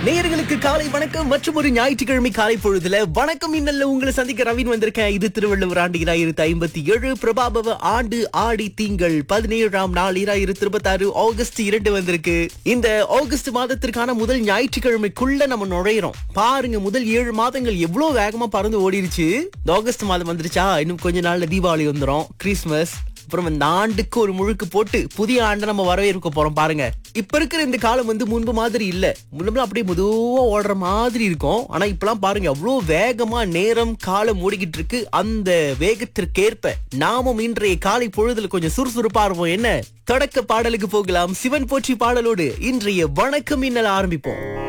நேயர்களுக்கு காலை வணக்கம் மற்றும் ஒரு ஞாயிற்றுக்கிழமை காலை பொழுதுல வணக்கம் இன்னல்ல உங்களை சந்திக்க ரவின் வந்திருக்கேன் இது திருவள்ளுவர் ஆண்டு இராயிரத்தி ஐம்பத்தி ஏழு பிரபாபவ ஆண்டு ஆடி திங்கள் பதினேழாம் நாள் இராயிரத்தி இருபத்தி ஆறு ஆகஸ்ட் இரண்டு வந்திருக்கு இந்த ஆகஸ்ட் மாதத்திற்கான முதல் ஞாயிற்றுக்கிழமைக்குள்ள நம்ம நுழையிறோம் பாருங்க முதல் ஏழு மாதங்கள் எவ்வளவு வேகமா பறந்து ஓடிருச்சு இந்த ஆகஸ்ட் மாதம் வந்துருச்சா இன்னும் கொஞ்ச நாள்ல தீபாவளி வந்துரும் கிறிஸ்மஸ் அப்புறம் இந்த ஆண்டுக்கு ஒரு முழுக்கு போட்டு புதிய ஆண்டை நம்ம வரவேற்க போறோம் பாருங்க இப்ப இருக்கிற இந்த காலம் வந்து முன்பு மாதிரி இல்ல முன்பு அப்படியே மெதுவா ஓடுற மாதிரி இருக்கும் ஆனா இப்பெல்லாம் பாருங்க அவ்வளவு வேகமா நேரம் காலம் ஓடிக்கிட்டு இருக்கு அந்த வேகத்திற்கேற்ப நாமும் இன்றைய காலை பொழுதுல கொஞ்சம் சுறுசுறுப்பா இருப்போம் என்ன தொடக்க பாடலுக்கு போகலாம் சிவன் போற்றி பாடலோடு இன்றைய வணக்கம் இன்னல் ஆரம்பிப்போம்